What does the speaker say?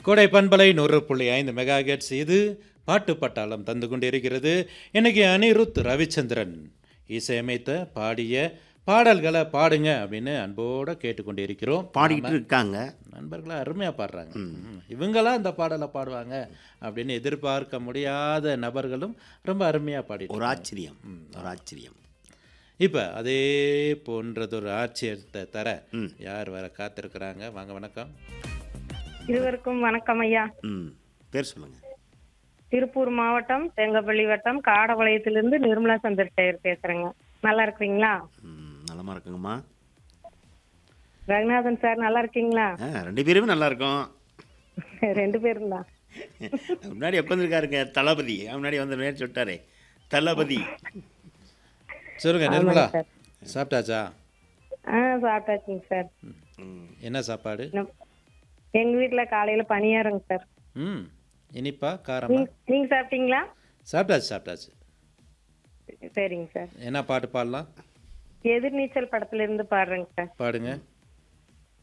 கோடை பண்பலை நூறு புள்ளி ஐந்து மெகா ஹெர்ட்ஸ் இது பாட்டு பட்டாளம் தந்து கொண்டிருக்கிறது இன்னைக்கு அனிருத் ரவிச்சந்திரன் இசையமைத்த பாடிய பாடல்களை பாடுங்க அப்படின்னு அன்போட கேட்டுக்கொண்டிருக்கிறோம் பாடிட்டு இருக்காங்க நண்பர்களா அருமையாக பாடுறாங்க ம். இவங்களா இந்த பாடலை பாடுவாங்க அப்படின்னு எதிர்பார்க்க முடியாத நபர்களும் ரொம்ப அருமையாக பாடிட்டு ஒரு ஆச்சரியம் ஒரு ஆச்சரியம் இப்போ அதே போன்றதொரு ஆட்சியத்தை தர யார் வர காத்திருக்கிறாங்க வாங்க வணக்கம் இருவருக்கும் வணக்கம் ஐயா ம் பேர் சொல்லுங்க திருப்பூர் மாவட்டம் தேங்கப்பள்ளி வட்டம் காடபாளையத்திலிருந்து நிர்மலா சந்திரசேகர் பேசுறேங்க நல்லா இருக்கிறீங்களா ம் நலமா இருக்குங்கம்மா ரகுநாதன் சார் நல்லா இருக்கீங்களா ஆ ரெண்டு பேருமே நல்லா இருக்கோம் ரெண்டு பேரும் தான் முன்னாடி உட்காந்துருக்காருங்க தளபதி முன்னாடி வந்து நேரம் சொல்லிட்டாரே தளபதி சொல்லுங்க நிர்மலா சாப்பிட்டாச்சா ஆ சாப்பிட்டாச்சுங்க சார் ம் என்ன சாப்பாடு நம்- எங்க வீட்டுல காலையில பணியாரங்க சார் ம் இனிப்பா காரமா நீங்க நீங்க சாப்பிட்டீங்களா சாப்பிட்டாச்சு சாப்பிட்டாச்சு சரிங்க சார் என்ன பாட்டு பாடலாம் எதிர்நீச்சல் படத்துல இருந்து பாடுறேங்க சார் பாடுங்க